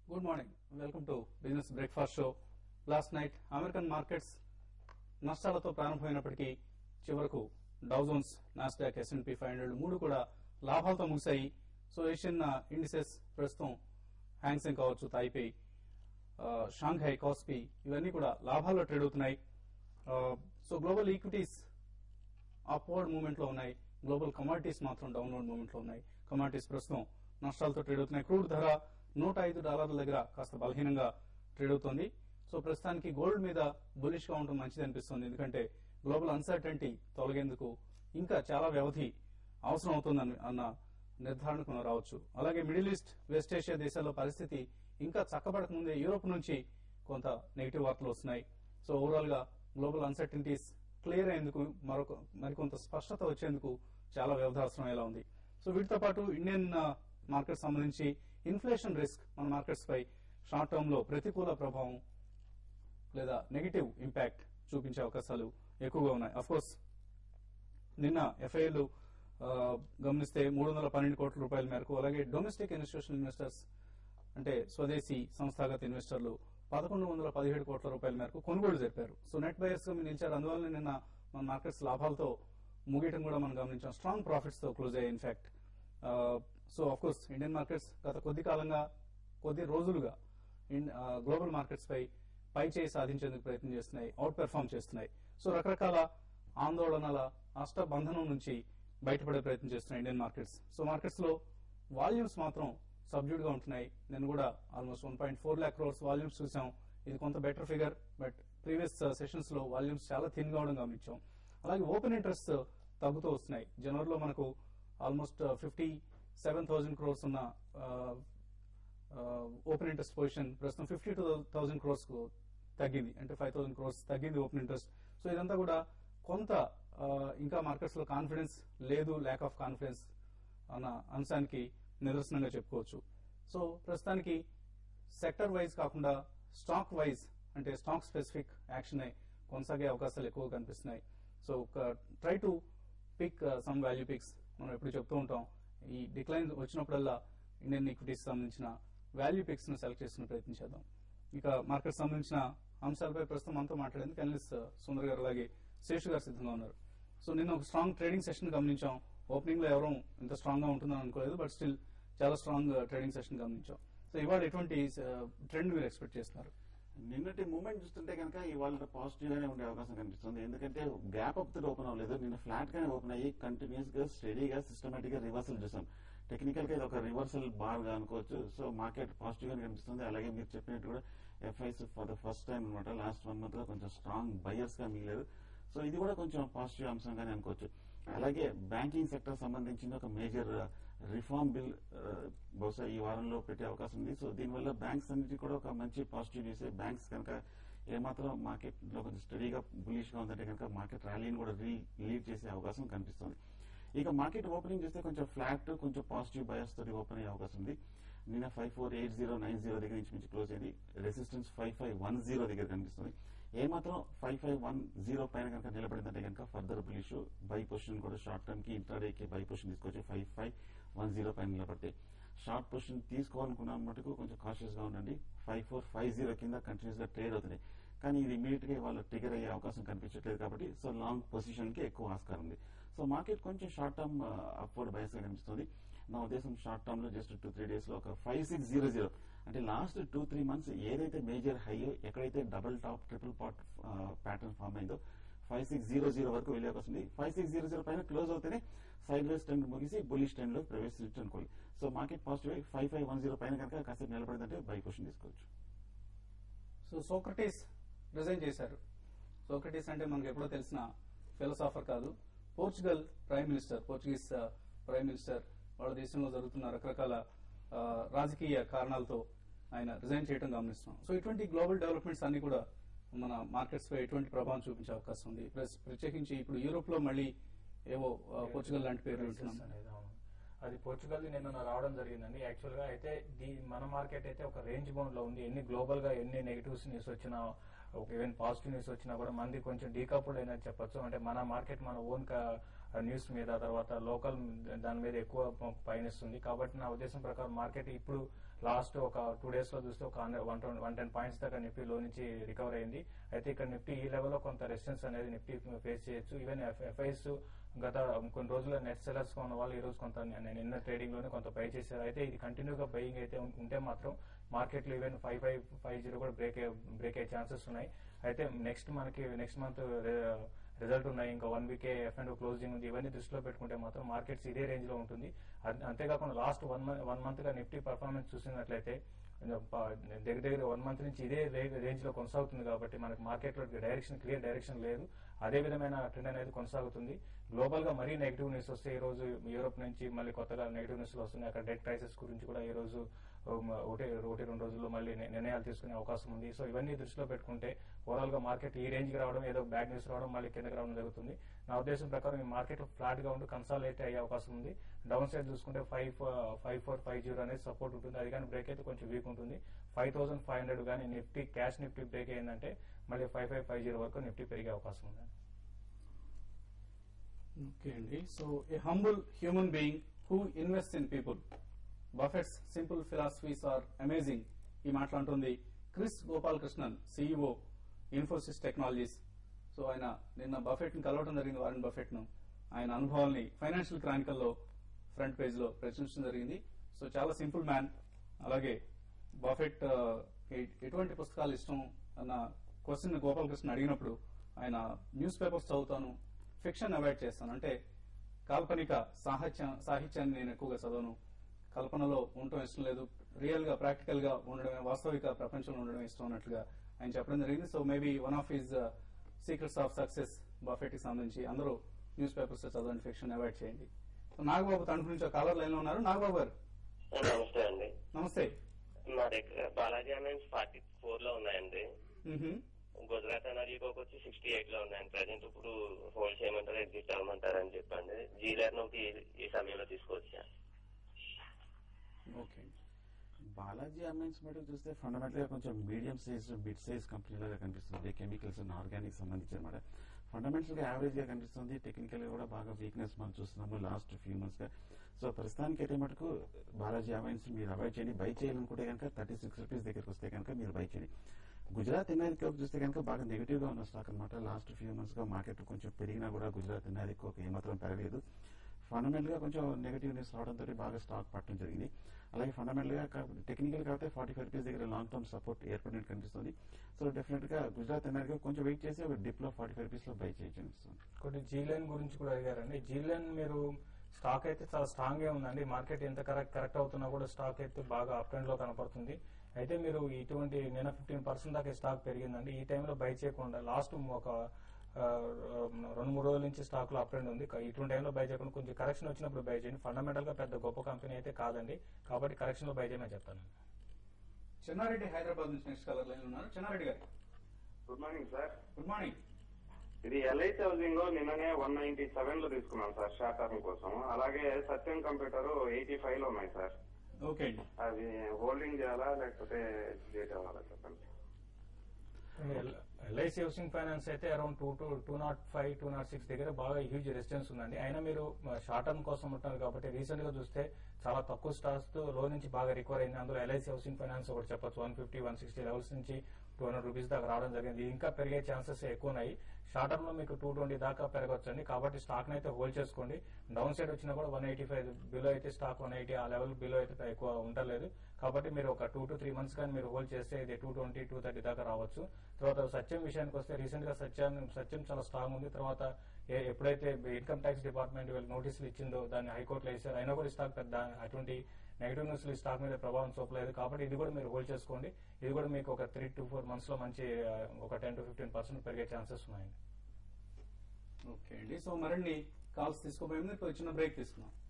Good morning welcome to business breakfast show last night American markets నష్టాలతో ప్రారంభమైనప్పటికీ చివరకు Dow Jones Nasdaq S and P five hundred మూడు కూడా లాభాలతో ముగిశాయి సో ఏషియన్ ఇండిసెస్ ప్రస్తుతం హ్యాంగ్సెంగ్ కావచ్చు తాయిపై షాంఘై కాస్పీ ఇవన్నీ కూడా లాభాల్లో ట్రేడ్ అవుతున్నాయి so global equities upward movement లో ఉన్నాయి గ్లోబల్ కమాడిటీస్ మాత్రం డౌన్వర్డ్ మూవ్మెంట్ లో ఉన్నాయి కమాడిటీస్ ప్రస్తుతం నష్టాలతో ట్రేడ్ అవుతున్నాయి క్రూడ్ ధర నూట ఐదు డాలర్ల దగ్గర కాస్త బలహీనంగా ట్రేడ్ అవుతోంది సో ప్రస్తుతానికి గోల్డ్ మీద బులిష్ గా ఉండడం మంచిది అనిపిస్తుంది ఎందుకంటే గ్లోబల్ అన్సర్టనిటీ తొలగేందుకు ఇంకా చాలా వ్యవధి అవసరం అవుతుంది అన్న నిర్ధారణకు మనం రావచ్చు అలాగే మిడిల్ ఈస్ట్ వెస్ట్ ఏషియా దేశాల్లో పరిస్థితి ఇంకా చక్కబడక ముందే యూరోప్ నుంచి కొంత నెగిటివ్ వార్తలు వస్తున్నాయి సో ఓవరాల్ గా గ్లోబల్ అన్సర్టనిటీస్ క్లియర్ అయ్యేందుకు మరొక మరికొంత స్పష్టత వచ్చేందుకు చాలా వ్యవధి అవసరం ఎలా ఉంది సో వీటితో పాటు ఇండియన్ మార్కెట్ సంబంధించి ఇన్ఫ్లేషన్ రిస్క్ మన మార్కెట్స్ పై షార్ట్ టర్మ్ లో ప్రతికూల ప్రభావం లేదా నెగిటివ్ ఇంపాక్ట్ చూపించే అవకాశాలు ఎక్కువగా ఉన్నాయి అఫ్ కోర్స్ నిన్న ఎఫ్ఐఎల్ గమనిస్తే మూడు వందల పన్నెండు కోట్ల రూపాయల మేరకు అలాగే డొమెస్టిక్ ఇన్స్టిట్యూషనల్ ఇన్వెస్టర్స్ అంటే స్వదేశీ సంస్థాగత ఇన్వెస్టర్లు పదకొండు వందల పదిహేడు కోట్ల రూపాయల మేరకు కొనుగోలు జరిపారు సో నెట్ బయర్స్ గా మీరు నిలిచారు అందువల్ల నిన్న మన మార్కెట్స్ లాభాలతో ముగియటం కూడా మనం గమనించాం స్ట్రాంగ్ ప్రాఫిట్స్ తో క్లోజ్ అయ్యాయి in fact so of course Indian markets గత కొద్ది కాలంగా కొద్ది రోజులుగా గ్లోబల్ మార్కెట్స్ పై పై చేయి సాధించేందుకు ప్రయత్నం చేస్తున్నాయి అవుట్ పెర్ఫార్మ్ చేస్తున్నాయి సో రకరకాల ఆందోళనల అష్టబంధనం నుంచి బయటపడే ప్రయత్నం చేస్తున్నాయి ఇండియన్ మార్కెట్స్ సో మార్కెట్స్ లో వాల్యూమ్స్ మాత్రం సబ్డ్యూడ్ గా ఉంటున్నాయి నేను కూడా almost one point four lakh crores volumes చూసాం ఇది కొంత better figure but previous sessions లో వాల్యూమ్స్ చాలా థిన్ గా ఉండడం గమనించాం అలాగే ఓపెన్ ఇంట్రెస్ట్ తగ్గుతూ వస్తున్నాయి జనవరిలో మనకు almost fifty seven thousand crores ఉన్న ఓపెన్ ఇంట్రెస్ట్ పొజిషన్ ప్రస్తుతం ఫిఫ్టీ టూ థౌసండ్ క్రోర్స్ కు తగ్గింది అంటే ఫైవ్ థౌసండ్ క్రోర్స్ తగ్గింది ఓపెన్ ఇంట్రెస్ట్ సో ఇదంతా కూడా కొంత ఆ, ఇంకా మార్కెట్స్ లో కాన్ఫిడెన్స్ లేదు ల్యాక్ ఆఫ్ కాన్ఫిడెన్స్ అన్న అంశానికి నిదర్శనంగా చెప్పుకోవచ్చు సో ప్రస్తుతానికి సెక్టర్ వైజ్ కాకుండా స్టాక్ వైజ్ అంటే స్టాక్ స్పెసిఫిక్ యాక్షన్ కొనసాగే అవకాశాలు ఎక్కువ కనిపిస్తున్నాయి so try to pick some value picks మనం ఎప్పుడు చెప్తూ ఉంటాం ఈ డిక్లైన్ వచ్చినప్పుడల్లా ఇండియన్ ఈక్విటీస్ సంబంధించిన వాల్యూ పిక్స్ ను సెలెక్ట్ చేసుకుని ప్రయత్నం చేద్దాం ఇక మార్కెట్ సంబంధించిన అంశాలపై ప్రస్తుతం మనతో మాట్లాడేందుకు అనలిస్ట్ సుందర్ గారు అలాగే శేషు గారు సిద్ధంగా ఉన్నారు సో నిన్న ఒక స్ట్రాంగ్ ట్రేడింగ్ సెషన్ గమనించాం ఓపెనింగ్ లో ఎవరూ ఇంత స్ట్రాంగ్ గా ఉంటుందని అనుకోలేదు బట్ స్టిల్ చాలా స్ట్రాంగ్ ట్రేడింగ్ సెషన్ గమనించాం సో ఇవాళ ఎటువంటి ట్రెండ్ మీరు ఎక్స్పెక్ట్ చేస్తున్నారు నిన్నటి మూమెంట్ చూస్తుంటే కనుక ఇవాళ పాజిటివ్ గానే ఉండే అవకాశం కనిపిస్తుంది ఎందుకంటే గ్యాప్ అప్ తో ఓపెన్ అవ్వలేదు నిన్న ఫ్లాట్ గానే ఓపెన్ అయ్యి కంటిన్యూస్ గా స్టడీగా సిస్టమేటిక్ గా రివర్సల్ చూసాం టెక్నికల్ గా ఇది ఒక రివర్సల్ బార్ గా అనుకోవచ్చు సో మార్కెట్ పాజిటివ్ గానే కనిపిస్తుంది అలాగే మీరు చెప్పినట్టు కూడా FIs for the first time అనమాట లాస్ట్ వన్ మంత్ గా కొంచెం స్ట్రాంగ్ బయర్స్ గా మిగిలేదు సో ఇది కూడా కొంచెం పాజిటివ్ అంశంగానే అనుకోవచ్చు అలాగే బ్యాంకింగ్ సెక్టర్ సంబంధించిన ఒక మేజర్ రిఫార్మ్ బిల్ బహుశా ఈ వారంలో పెట్టే అవకాశం ఉంది సో దీనివల్ల బ్యాంక్స్ అన్నిటి కూడా ఒక మంచి పాజిటివ్ న్యూస్ బ్యాంక్స్ కనుక ఏమాత్రం మార్కెట్ లో కొంచెం స్టడీగా బులిష్ గా ఉందంటే కనుక మార్కెట్ ర్యాలీని కూడా లీడ్ చేసే అవకాశం కనిపిస్తుంది ఇక మార్కెట్ ఓపెనింగ్ చూస్తే కొంచెం ఫ్లాట్ కొంచెం పాజిటివ్ బయర్స్ తోటి ఓపెన్ అయ్యే అవకాశం ఉంది నిన్న five four eight zero nine zero దగ్గర నుంచి మించి క్లోజ్ అయింది resistance five five one zero దగ్గర కనిపిస్తుంది ఏమాత్రం ఫైవ్ ఫైవ్ వన్ జీరో పైన కనుక నిలబడిందంటే కనుక ఫర్దర్ బులిష్ బై పొజిషన్ కూడా షార్ట్ టర్మ్ కి ఇంట్రాడే కి బై పొజిషన్ తీసుకొచ్చి ఫైవ్ ఫైవ్ వన్ జీరో పైన నిలబడితే షార్ట్ పొజిషన్ తీసుకోవాలనుకున్న మటుకు కొంచెం కాషియస్ గా ఉండండి ఫైవ్ ఫోర్ ఫైవ్ జీరో కింద కంటిన్యూస్ గా ట్రేడ్ అవుతుంది కానీ ఇది ఇమీడియట్ గా వాళ్ళు ట్రిగర్ అయ్యే అవకాశం కనిపించట్లేదు కాబట్టి సో లాంగ్ పొజిషన్ కి ఎక్కువ ఆస్కారం ఉంది సో మార్కెట్ కొంచెం షార్ట్ టర్మ్ అప్వర్డ్ బయస్ గా కనిపిస్తుంది నా ఉద్దేశం షార్ట్ టర్మ్ లో జస్ట్ టూ త్రీ డేస్ లో ఒక ఫైవ్ సిక్స్ జీరో జీరో అంటే లాస్ట్ టూ త్రీ మంత్స్ ఏదైతే మేజర్ హై ఎక్కడైతే డబుల్ టాప్ ట్రిపుల్ పాట్ ప్యాటర్న్ ఫామ్ అయిందో ఫైవ్ సిక్స్ జీరో జీరో వరకు వెళ్ళే అవకాశం ఉంది ఫైవ్ సిక్స్ జీరో జీరో పైన క్లోజ్ అవుతేనే సైడ్ వేస్ ట్రెండ్ ముగిసి బులిష్ ట్రెండ్ లో ప్రవేశించు అనుకోవాలి so market positive five five one zero పైన కనుక కాసేపు నిలబడిందంటే బై క్వశ్చన్ తీసుకోవచ్చు సో సోక్రటీస్ రిజైన్ చేశారు సోక్రటీస్ అంటే మనకు ఎప్పుడో తెలిసిన ఫిలసాఫర్ కాదు పోర్చుగల్ ప్రైమ్ మినిస్టర్ పోర్చుగీస్ ఆ, ప్రైమ్ మినిస్టర్ వాళ్ళ దేశంలో జరుగుతున్న రకరకాల ఆ, రాజకీయ కారణాలతో ఆయన రిజైన్ చేయడం గమనిస్తున్నాం సో ఇటువంటి గ్లోబల్ డెవలప్మెంట్స్ అన్ని కూడా మన మార్కెట్స్ పై ఎటువంటి ప్రభావం చూపించే అవకాశం ఉంది ప్లస్ ప్రత్యేకించి ఇప్పుడు యూరోప్ లో మళ్ళీ ఏవో ఆ, పోర్చుగల్ లాంటి పేర్లు వింటున్నాం అనేది అవును. అది పోర్చుగల్ నిన్న రావడం జరిగిందండి యాక్చువల్ గా అయితే దీ మన మార్కెట్ అయితే ఒక రేంజ్ బౌండ్ లో ఉంది ఎన్ని గ్లోబల్ గా ఎన్ని నెగిటివ్స్ న్యూస్ వచ్చినా ఈవెన్ పాజిటివ్ న్యూస్ వచ్చినా కూడా మంది కొంచెం డీకపుల్డ్ అయినది చెప్పొచ్చు అంటే మన మార్కెట్ మన ఓన్ న్యూస్ మీద తర్వాత లోకల్ దాని మీద ఎక్కువ పయనిస్తుంది కాబట్టి నా ఉద్దేశం ప్రకారం మార్కెట్ ఇప్పుడు లాస్ట్ ఒక టూ డేస్ లో చూస్తే ఒక వన్ వన్ టెన్ పాయింట్స్ దాకా నిఫ్టీ లో నుంచి రికవర్ అయింది అయితే ఇక్కడ నిఫ్టీ ఈ లెవెల్లో కొంత రెసిస్టెన్స్ అనేది నిఫ్టీ ఫేస్ చేయొచ్చు ఈవెన్ ఎఫ్ఐఎస్ గత కొన్ని రోజుల నెట్ సెలర్స్ గా ఉన్న వాళ్ళు ఈ రోజు కొంత నేను నిన్న ట్రేడింగ్ లోనే కొంత బై చేశారు అయితే ఇది కంటిన్యూగా బయింగ్ అయితే ఉం- ఉంటే మాత్రం మార్కెట్ లో even five five five zero కూడా బ్రేక్ బ్రేక్ అయ్యే ఛాన్సెస్ ఉన్నాయి అయితే నెక్స్ట్ మనకి నెక్స్ట్ మంత్ రిజల్ట్ ఉన్నాయి ఇంకా వన్ వీకే ఎఫ్ అండ్ క్లోజింగ్ ఉంది ఇవన్నీ దృష్టిలో పెట్టుకుంటే మాత్రం మార్కెట్స్ ఇదే రేంజ్ లో ఉంటుంది అం- అంతేకాకుండా last one month one month గా నిఫ్టీ పర్ఫార్మెన్స్ చూసినట్లయితే కొంచెం ప- దగ్గర దగ్గర వన్ మంత్ నుంచి ఇదే రేంజ్ లో కొనసాగుతుంది కాబట్టి మనకి మార్కెట్ లో డైరెక్షన్ క్లియర్ డైరెక్షన్ లేదు అదే విధమైన ట్రెండ్ అనేది కొనసాగుతుంది గ్లోబల్ గా మరీ నెగిటివ్ న్యూస్ వస్తే ఈ రోజు యూరోప్ నుంచి మళ్ళీ కొత్తగా నెగిటివ్ న్యూస్ వస్తున్నాయి అక్కడ డెట్ క్రైసిస్ గురించి కూడా ఈ రోజు ఉమ్, ఒకటి ఒకటి రెండు రోజుల్లో మళ్ళీ ని- నిర్ణయాలు తీసుకునే అవకాశం ఉంది సో ఇవన్నీ దృష్టిలో పెట్టుకుంటే ఓవరాల్ గా మార్కెట్ ఈ రేంజ్ కి రావడం ఏదో బ్యాడ్ న్యూస్ రావడం మళ్ళీ కిందకి రావడం జరుగుతుంది నా ఉద్దేశం ప్రకారం ఈ మార్కెట్ ఫ్లాట్ గా ఉండి కన్సాలేట్ అయ్యే అవకాశం ఉంది డౌన్ సైడ్ చూసుకుంటే five five four five zero అనేది సపోర్ట్ ఉంటుంది అది కానీ బ్రేక్ అయితే కొంచెం వీక్ ఉంటుంది ఫైవ్ థౌసండ్ ఫైవ్ హండ్రెడ్ కానీ నిఫ్టీ క్యాష్ నిఫ్టీ బ్రేక్ అయిందంటే మళ్ళీ ఫైవ్ ఫైవ్ ఫైవ్ జీరో వరకు నిఫ్టీ పెరిగే అవకాశం ఉంది ఓకే అండి so a humble human being who invest in people Buffett's simple philosophies are amazing ఈ మాట్లాడుతుంది Kris Gopalakrishnan CEO Infosys Technologies so ఆయన నిన్న బఫెట్ ని కలవడం జరిగింది వారెన్ బఫెట్ ను ఆయన అనుభవాల్ని ఫైనాన్షియల్ క్రానికల్ లో ఫ్రంట్ పేజ్ లో ప్రచురించడం జరిగింది సో చాలా సింపుల్ మ్యాన్ అలాగే బఫెట్ ఆ, ఎ- ఎటువంటి పుస్తకాలు ఇష్టం అన్న క్వశ్చన్ గోపాలకృష్ణ అడిగినప్పుడు ఆయన న్యూస్ పేపర్స్ చదువుతాను ఫిక్షన్ అవాయిడ్ చేస్తాను అంటే కాల్పనిక సాహిత్యం సాహిత్యాన్ని నేను ఎక్కువగా చదవను కల్పనలో ఉండటం ఇష్టం లేదు రియల్ గా ప్రాక్టికల్ గా ఉండడమే వాస్తవిక ప్రపంచంలో ఉండడం ఇష్టం అన్నట్లుగా ఆయన చెప్పడం జరిగింది so maybe one of his secrets of success Buffett కి సంబంధించి అందరూ న్యూస్ పేపర్స్ చదవండి ఫిక్షన్ అవాయిడ్ చేయండి సో నాగబాబు తణుకు నుంచి కాలర్ లైన్ లో ఉన్నారు నాగబాబు గారు నమస్తే అండి నమస్తే మా దగ్గర బాలాజీ అమౌంట్స్ ఫార్టీ ఫోర్ లో ఉన్నాయండి మ్హూ. గుజరాత్ ఎనర్జీకి వచ్చి సిక్స్టీ ఎయిట్ లో ఉన్నాయండి ప్రజెంట్ ఇప్పుడు హోల్డ్ చేయమంటారు ఎగ్జిట్ అవ్వమంటారు అని చెప్పండి జీలర్ నోకి ఈ సమయంలో తీసుకొచ్చా ఓకే బాలాజీ అమైన్స్ మటుకు చూస్తే ఫండమెంటల్ గా కొంచెం మీడియం సైజ్ బిడ్ సైజ్ కంపెనీలాగా కనిపిస్తుంది కెమికల్స్ అండ్ ఆర్గానిక్ సంబంధించి అనమాట ఫండమెంటల్ గా యావరేజ్ గా కనిపిస్తుంది టెక్నికల్ గా కూడా బాగా వీక్నెస్ మనం చూస్తున్నాము లాస్ట్ ఫ్యూ మంత్స్ గా సో ప్రస్తుతానికి అయితే మటుకు బాలాజీ అమైన్స్ మీరు అవాయిడ్ చేయండి బై చేయాలనుకుంటే కనుక థర్టీ సిక్స్ రూపీస్ దగ్గరికి వస్తే కనుక మీరు బై చేయండి గుజరాత్ ఎన్ఆర్ఐ కోక్ చూస్తే కనుక బాగా నెగిటివ్ గా ఉన్న స్టాక్ అనమాట లాస్ట్ ఫ్యూ మంత్స్ గా మార్కెట్ కొంచెం పెరిగినా కూడా గుజరాత్ ఎన్ఆర్ఐ కోక్ ఏమాత్రం పెరగలేదు ఫండమెంటల్ గా కొంచెం నెగిటివ్ న్యూస్ రావడంతో బాగా స్టాక్ పట్టడం జరిగింది అలాగే ఫండమెంటల్ గా టెక్నికల్ గా అయితే ఫార్టీ ఫైవ్ రూపీస్ దగ్గర లాంగ్ టర్మ్ సపోర్ట్ ఏర్పడినట్టు కనిపిస్తుంది సో డెఫినెట్ గా గుజరాత్ ఎన్ఆర్ఐ కొంచెం వెయిట్ చేసి ఒక డిప్ లో ఫార్టీ ఫైవ్ రూపీస్ లో బై చేయొచ్చు అనిపిస్తుంది కొన్ని జీలైన్ గురించి కూడా అడిగారండి జీలైన్ మీరు స్టాక్ అయితే చాలా స్ట్రాంగ్ గా ఉందండి మార్కెట్ ఎంత కరెక్ట్ కరెక్ట్ అవుతున్నా కూడా స్టాక్ అయితే బాగా అప్ ట్రెండ్ లో కనపడుతుంది అయితే మీరు ఇటువంటి నిన్న ఫిఫ్టీన్ పర్సెంట్ దాకా స్టాక్ పెరిగిందండి ఈ టైంలో బై చేయకుండా లాస్ట్ ఒక ఆ, రెండు మూడు రోజుల నుంచి స్టాక్ లో అప్ ట్రెండ్ ఉంది క- ఇటువంటి టైంలో బై చేయకుండా కొంచెం కరెక్షన్ వచ్చినప్పుడు బై చేయండి ఫండమెంటల్ గా పెద్ద గొప్ప కంపెనీ అయితే కాదండి కాబట్టి కరెక్షన్ లో బై చేయమని చెప్తాను చెన్నారెడ్డి హైదరాబాద్ నుంచి నెక్స్ట్ కలర్ లైన్ లో ఉన్నారు చెన్నారెడ్డి గారు good morning sir good morning ఇది ఎల్ఐసి హౌసింగ్ లో నిన్ననే వన్ నైన్టీ సెవెన్ లో తీసుకున్నాం సార్ షార్ట్ టర్మ్ కోసం అలాగే సత్యం కంప్యూటర్ ఎయిటీ ఫైవ్ లో ఉన్నాయి సార్ ఓకే అండి అవి హోల్డింగ్ చేయాలా లేకపోతే డేట్ అవ్వాలా చెప్పండి ఎల్ఐసి హౌసింగ్ ఫైనాన్స్ అయితే around two two two nought five two nought six దగ్గర బాగా హ్యూజ్ రెసిస్టెన్స్ ఉందండి అయినా మీరు షార్ట్ టర్మ్ కోసం ఉంటారు కాబట్టి రీసెంట్ గా చూస్తే చాలా తక్కువ స్టాక్స్ తో లో నుంచి బాగా రికవర్ అయింది అందులో ఎల్ఐసి హౌసింగ్ ఫైనాన్స్ ఒకటి చెప్పొచ్చు one fifty one sixty levels నుంచి టూ హండ్రెడ్ రూపీస్ దాకా రావడం జరిగింది ఇంకా పెరిగే ఛాన్సెస్ ఎక్కువ ఉన్నాయి షార్ట్ టర్మ్ లో మీకు టూ ట్వంటీ దాకా పెరగచ్చు అండి కాబట్టి స్టాక్ అయితే హోల్డ్ చేసుకోండి డౌన్ సైడ్ వచ్చినా కూడా వన్ ఎయిటీ ఫైవ్ బిలో అయితే స్టాక్ వన్ ఎయిటీ ఆ లెవెల్ బిలో అయితే ఎక్కువ ఉండలేదు కాబట్టి మీరు ఒక టూ టు త్రీ మంత్స్ కానీ మీరు హోల్డ్ చేస్తే ఇది టూ ట్వంటీ టూ థర్టీ దాకా రావచ్చు తర్వాత సత్యం విషయానికి వస్తే రీసెంట్ గా సత్యం సత్యం చాలా స్ట్రాంగ్ ఉంది తర్వాత ఏ- ఎప్పుడైతే ఇన్కమ్ ట్యాక్స్ డిపార్ట్మెంట్ వీళ్ళు నోటీసులు ఇచ్చిందో దాన్ని హైకోర్టులో వేసారు అయినా కూడా ఈ స్టాక్ పెద్ద అటువంటి నెగిటివ్ న్యూస్ ఈ స్టాక్ మీద ప్రభావం చూపలేదు కాబట్టి ఇది కూడా మీరు హోల్డ్ చేసుకోండి ఇది కూడా మీకు ఒక త్రీ టు ఫోర్ మంత్స్ లో మంచి ఆ, ఒక టెన్ టు ఫిఫ్టీన్ పర్సెంట్ పెరిగే ఛాన్సెస్ ఉన్నాయండి ఓకే అండి సో మరిన్ని కాల్స్ తీసుకోబోయే ముందు ఇప్పుడు చిన్న బ్రేక్ తీసుకున్నాం